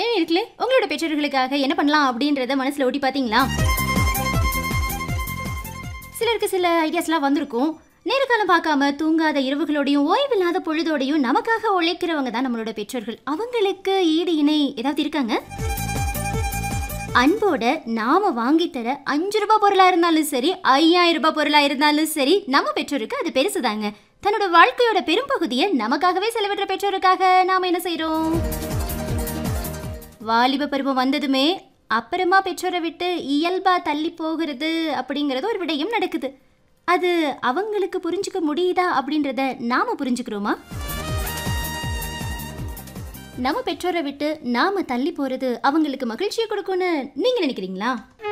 இருக்குல்ல உங்களோட பெற்றோர்களுக்காக என்ன பண்ணலாம் அப்படின்றத மனசுல ஓட்டி பாத்தீங்களா சிலருக்கு சில ஐடியாஸ்லாம் வந்திருக்கும் நேரக்காலம் பார்க்காம தூங்காத இரவுகளோடையும் ஓய்வில்லாத பொழுதோடையும் நமக்காக உழைக்கிறவங்க தான் நம்மளோட பெற்றோர்கள் அவங்களுக்கு ஈடு இணை ஏதாவது இருக்காங்க அன்போட நாம வாங்கி தர அஞ்சு ரூபாய் பொருளா இருந்தாலும் சரி ஐயாயிரம் ரூபாய் பொருளா இருந்தாலும் சரி நம்ம பெற்றோருக்கு அது பெருசுதாங்க தன்னோட வாழ்க்கையோட பெரும்பகுதியை நமக்காகவே செலவிடுற பெற்றோருக்காக நாம என்ன செய்றோம் வாலிப பருவம் வந்ததுமே அப்புறமா பெற்றோரை விட்டு இயல்பா தள்ளி போகிறது அப்படிங்கிறது ஒரு விடயம் நடக்குது அது அவங்களுக்கு புரிஞ்சுக்க முடியுதா அப்படின்றத நாம புரிஞ்சுக்கிறோமா நம்ம பெற்றோரை விட்டு நாம தள்ளி போறது அவங்களுக்கு மகிழ்ச்சியை கொடுக்கும்னு நீங்க நினைக்கிறீங்களா